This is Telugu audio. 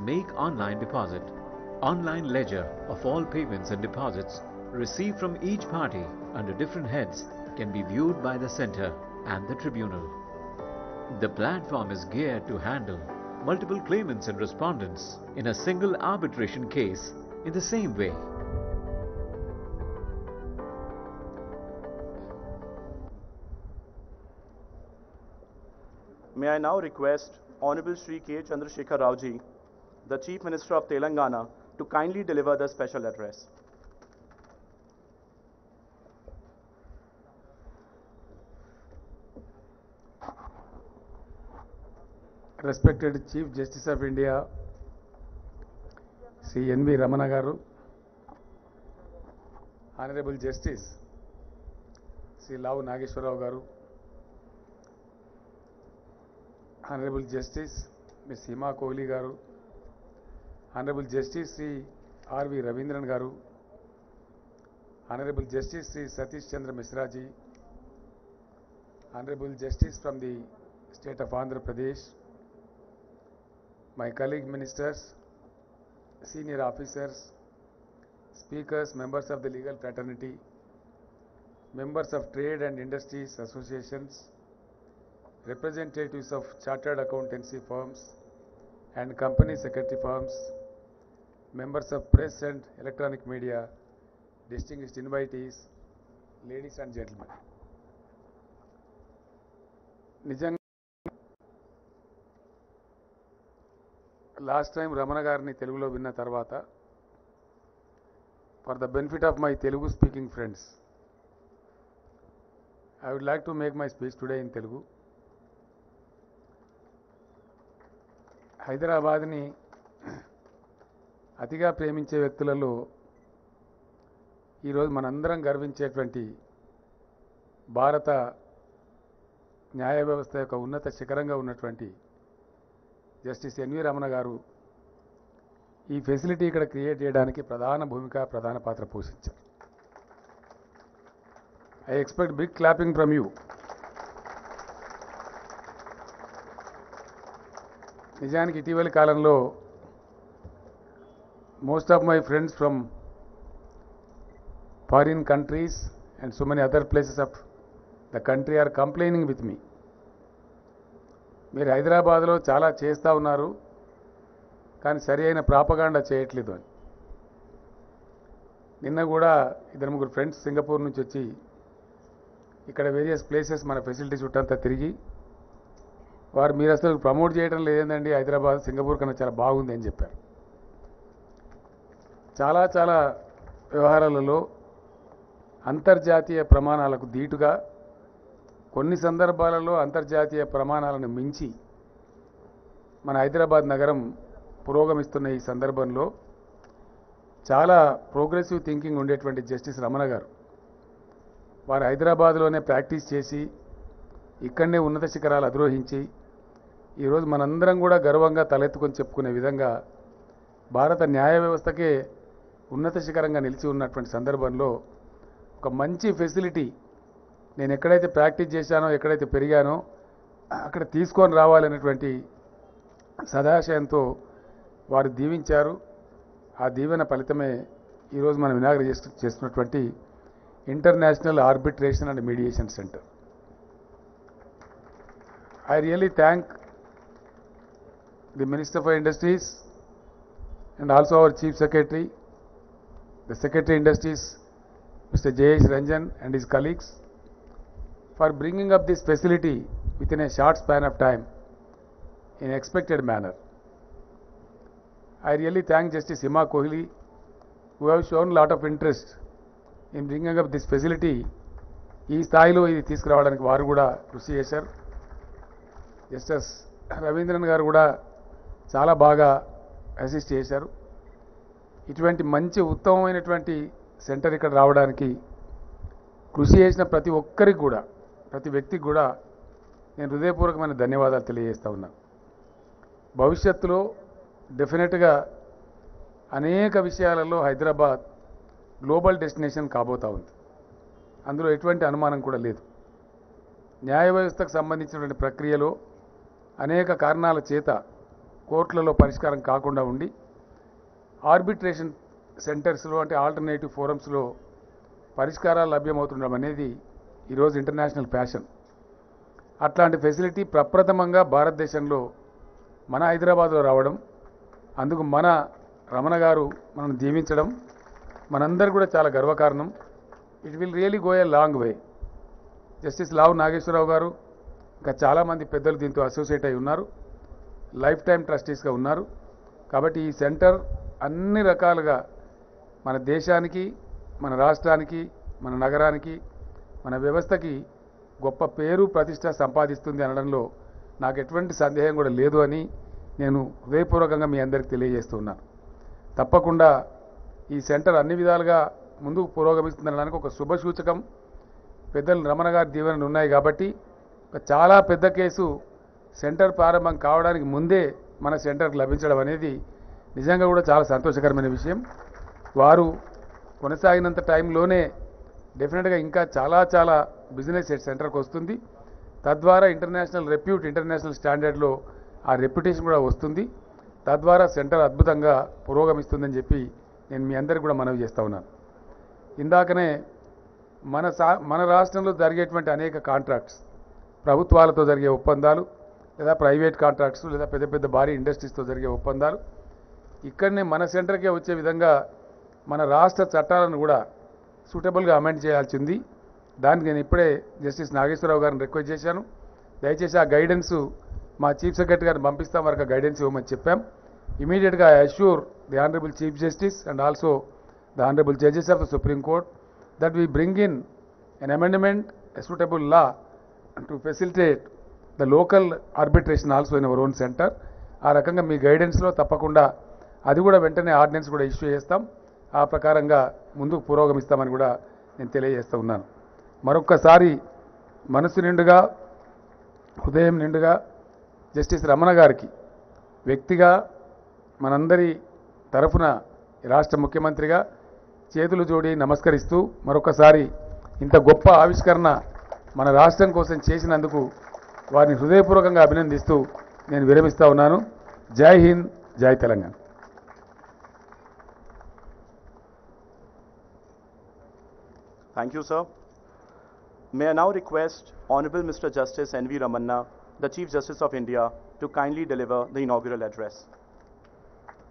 make online deposit. Online ledger of all payments and deposits received from each party under different heads can be viewed by the center and the tribunal. The platform is geared to handle multiple claimants and respondents in a single arbitration case in the same way. May I now request Honorable Shri K. Chandrasekhar Raoji, the Chief Minister of Telangana, to kindly deliver the special address. Respected chief justice of India Shri N V Ramana garu honourable justice Shri Lavu Nageswara Rao garu honourable justice miss Hima Kohli garu honourable justice Shri R V Ravindran garu honourable justice Shri Satish Chandra Mishraji honourable justice from the state of Andhra Pradesh my colleague ministers, senior officers, speakers, members of the legal fraternity, members of trade and industries associations, representatives of chartered accountancy firms and company secretary firms, members of press and electronic media, distinguished invitees, ladies and gentlemen. నిజంగా లాస్ట్ టైం రమణ గారిని తెలుగులో విన్న తర్వాత for the benefit of my Telugu speaking friends I would like to make my speech today in Telugu హైదరాబాద్ని అతిగా ప్రేమించే వ్యక్తులలో ఈరోజు మనందరం గర్వించేటువంటి భారత న్యాయ వ్యవస్థ యొక్క ఉన్నత శిఖరంగా ఉన్నటువంటి జస్టిస్ ఎన్వి రమణ గారు ఈ ఫెసిలిటీ ఇక్కడ క్రియేట్ చేయడానికి ప్రధాన భూమిక ప్రధాన పాత్ర పోషించారు I expect big clapping from you నిజానికి ఇటీవలి కాలంలో most of my friends from foreign countries and so many other places of the country are complaining with me మీరు హైదరాబాద్లో చాలా చేస్తూ ఉన్నారు కానీ సరి అయిన ప్రాపగాండా చేయట్లేదు అని నిన్న కూడా ఇద్దరు ముగ్గురు ఫ్రెండ్స్ సింగపూర్ నుంచి వచ్చి ఇక్కడ వేరియస్ ప్లేసెస్ మన ఫెసిలిటీ చుట్టంతా తిరిగి వారు మీరు అసలు ప్రమోట్ చేయడం లేదండి హైదరాబాద్ సింగపూర్ కన్నా చాలా బాగుంది అని చెప్పారు చాలా చాలా వ్యవహారాలలో అంతర్జాతీయ ప్రమాణాలకు ధీటుగా కొన్ని సందర్భాలలో అంతర్జాతీయ ప్రమాణాలను మించి మన హైదరాబాద్ నగరం పురోగమిస్తున్న ఈ సందర్భంలో చాలా ప్రోగ్రెసివ్ థింకింగ్ ఉండేటువంటి జస్టిస్ రమణ గారు వారు హైదరాబాద్లోనే ప్రాక్టీస్ చేసి ఇక్కడనే ఉన్నత శిఖరాలు అధిరోహించి ఈరోజు మనందరం కూడా గర్వంగా తలెత్తుకొని చెప్పుకునే విధంగా భారత న్యాయ వ్యవస్థకే ఉన్నత శిఖరంగా నిలిచి ఉన్నటువంటి సందర్భంలో ఒక మంచి ఫెసిలిటీ నేను ఎక్కడైతే ప్రాక్టీస్ చేశానో ఎక్కడైతే పెరిగానో అక్కడ తీసుకొని రావాలనేటువంటి సదాశయంతో వారు దీవించారు ఆ దీవెన ఫలితమే ఈరోజు మనం వినాగర చేస్తున్నటువంటి international arbitration and mediation centre I really thank the minister for industries and also our chief secretary the secretary industries mister Jayesh Ranjan and his colleagues for bringing up this facility within a short span of time in expected manner. I really thank Justice Hima Kohli who have shown lot of interest in bringing up this facility. ఈ స్థాయిలో ఇది తీసుకురావడానికి వారు కూడా కృషి చేశారు జస్టిస్ రవీంద్రన్ గారు కూడా చాలా బాగా అసిస్ట్ చేశారు ఇటువంటి మంచి ఉత్తమమైనటువంటి సెంటర్ ఇక్కడ రావడానికి కృషి చేసిన ప్రతి ఒక్కరికి కూడా ప్రతి వ్యక్తికి కూడా నేను హృదయపూర్వకమైన ధన్యవాదాలు తెలియజేస్తా ఉన్నాను భవిష్యత్తులో డెఫినెట్గా అనేక విషయాలలో హైదరాబాద్ గ్లోబల్ డెస్టినేషన్ కాబోతా ఉంది అందులో ఎటువంటి అనుమానం కూడా లేదు న్యాయ వ్యవస్థకు సంబంధించినటువంటి ప్రక్రియలో అనేక కారణాల చేత కోర్టులలో పరిష్కారం కాకుండా ఉండి ఆర్బిట్రేషన్ సెంటర్స్లో అంటే ఆల్టర్నేటివ్ ఫోరమ్స్లో పరిష్కారాలు లభ్యమవుతుండడం అనేది ఈరోజు ఇంటర్నేషనల్ ఫ్యాషన్ అట్లాంటి ఫెసిలిటీ ప్రప్రథమంగా భారతదేశంలో మన హైదరాబాద్లో రావడం అందుకు మన రమణ గారు మనం దీవించడం మనందరికి కూడా చాలా గర్వకారణం it will really go a long way justice Lavu Nageswara Rao garu ఇంకా చాలామంది పెద్దలు దీంతో అసోసియేట్ అయి ఉన్నారు లైఫ్ టైం ట్రస్టీస్గా ఉన్నారు కాబట్టి ఈ సెంటర్ అన్ని రకాలుగా మన దేశానికి మన రాష్ట్రానికి మన నగరానికి మన వ్యవస్థకి గొప్ప పేరు ప్రతిష్ట సంపాదిస్తుంది అనడంలో నాకు ఎటువంటి సందేహం కూడా లేదు అని నేను హృదయపూర్వకంగా మీ అందరికీ తెలియజేస్తున్నాను తప్పకుండా ఈ సెంటర్ అన్ని విధాలుగా ముందుకు పురోగమిస్తుందనడానికి ఒక శుభ సూచకం పెద్దలు రమణ గారి దీవెనలు ఉన్నాయి కాబట్టి ఒక చాలా పెద్ద కేసు సెంటర్ ప్రారంభం కావడానికి ముందే మన సెంటర్కి లభించడం అనేది నిజంగా కూడా చాలా సంతోషకరమైన విషయం వారు కొనసాగినంత టైంలోనే డెఫినెట్గా ఇంకా చాలా చాలా బిజినెస్ సెంటర్కి వస్తుంది తద్వారా ఇంటర్నేషనల్ రెప్యూట్ ఇంటర్నేషనల్ స్టాండర్డ్లో ఆ రెప్యుటేషన్ కూడా వస్తుంది తద్వారా సెంటర్ అద్భుతంగా పురోగమిస్తుందని చెప్పి నేను మీ అందరికీ కూడా మనవి చేస్తా ఉన్నాను ఇందాకనే మన సా మన రాష్ట్రంలో జరిగేటువంటి అనేక కాంట్రాక్ట్స్ ప్రభుత్వాలతో జరిగే ఒప్పందాలు లేదా ప్రైవేట్ కాంట్రాక్ట్స్ లేదా పెద్ద పెద్ద భారీ ఇండస్ట్రీస్తో జరిగే ఒప్పందాలు ఇక్కడనే మన సెంటర్కే వచ్చే విధంగా మన రాష్ట్ర చట్టాలను కూడా సూటబుల్గా అమెండ్ చేయాల్సి ఉంది దానికి నేను ఇప్పుడే జస్టిస్ నాగేశ్వరరావు గారిని రిక్వెస్ట్ చేశాను దయచేసి ఆ గైడెన్స్ మా చీఫ్ సెక్రటరీ గారిని పంపిస్తాం వరకు గైడెన్స్ ఇవ్వమని చెప్పాం ఇమీడియట్గా I assure the honourable chief justice and also the honourable judges of the supreme court that we bring in an amendment, a suitable law to facilitate the local arbitration also in our own center. ఆ రకంగా మీ గైడెన్స్లో తప్పకుండా అది కూడా వెంటనే ఆర్డినెన్స్ కూడా ఇష్యూ చేస్తాం ఆ ప్రకారంగా ముందుకు పురోగమిస్తామని కూడా నేను తెలియజేస్తూ ఉన్నాను మరొక్కసారి మనసు నిండుగా హృదయం నిండుగా జస్టిస్ రమణ గారికి వ్యక్తిగా మనందరి తరఫున రాష్ట్ర ముఖ్యమంత్రిగా చేతులు జోడి నమస్కరిస్తూ మరొకసారి ఇంత గొప్ప ఆవిష్కరణ మన రాష్ట్రం కోసం చేసినందుకు వారిని హృదయపూర్వకంగా అభినందిస్తూ నేను విరమిస్తా ఉన్నాను జై హింద్ జై Telangana Thank you, sir. May I now request Honorable Mr. Justice N.V. Ramanna, the Chief Justice of India, to kindly deliver the inaugural address.